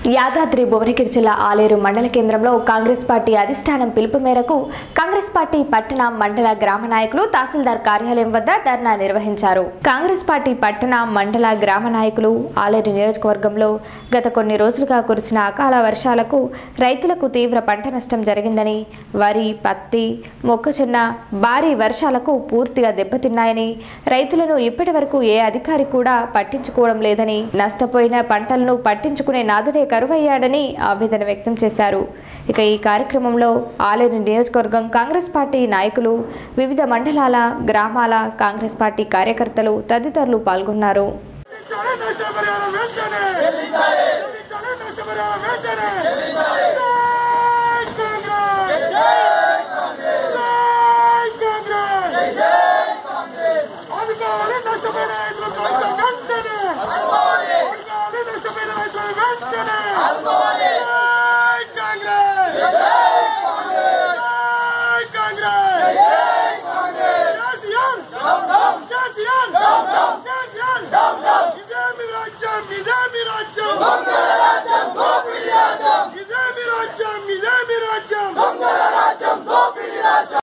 యాదాద్రి భువనగిరి జిల్లా ఆలేరు మండల కేంద్రంలో కాంగ్రెస్ పార్టీ అధిష్టానం పిలుపు మేరకు కాంగ్రెస్ పార్టీ పట్టణ మండల గ్రామ నాయకులు తహసీల్దార్ కార్యాలయం వద్ద ధర్నా నిర్వహించారు కాంగ్రెస్ పార్టీ పట్టణ మండల గ్రామ నాయకులు ఆలేరు నియోజకవర్గంలో గత కొన్ని రోజులుగా కురిసిన అకాల వర్షాలకు రైతులకు తీవ్ర పంట నష్టం జరిగిందని వరి పత్తి మొక్కజొన్న భారీ వర్షాలకు పూర్తిగా దెబ్బతిన్నాయని రైతులను ఇప్పటి వరకు ఏ అధికారి కూడా పట్టించుకోవడం లేదని నష్టపోయిన పంటలను పట్టించుకునే నాదుడే కరువయ్యాడని ఆవేదన వ్యక్తం చేశారు ఇక ఈ కార్యక్రమంలో ఆలేరు నియోజకవర్గం కాంగ్రెస్ పార్టీ నాయకులు వివిధ మండలాల గ్రామాల కాంగ్రెస్ పార్టీ కార్యకర్తలు తదితరులు పాల్గొన్నారు చెల్లించాలి నష్టపరిహారం వెంటనే చెల్లించాలి నష్టపరిహారం వెంటనే జై కాంగ్రెస్ జై కాంగ్రెస్ అధికారులు నష్టపోయిన రైతుల కోసం వెంటనే అధికారులు నష్టపోయిన రైతుల వెంటనే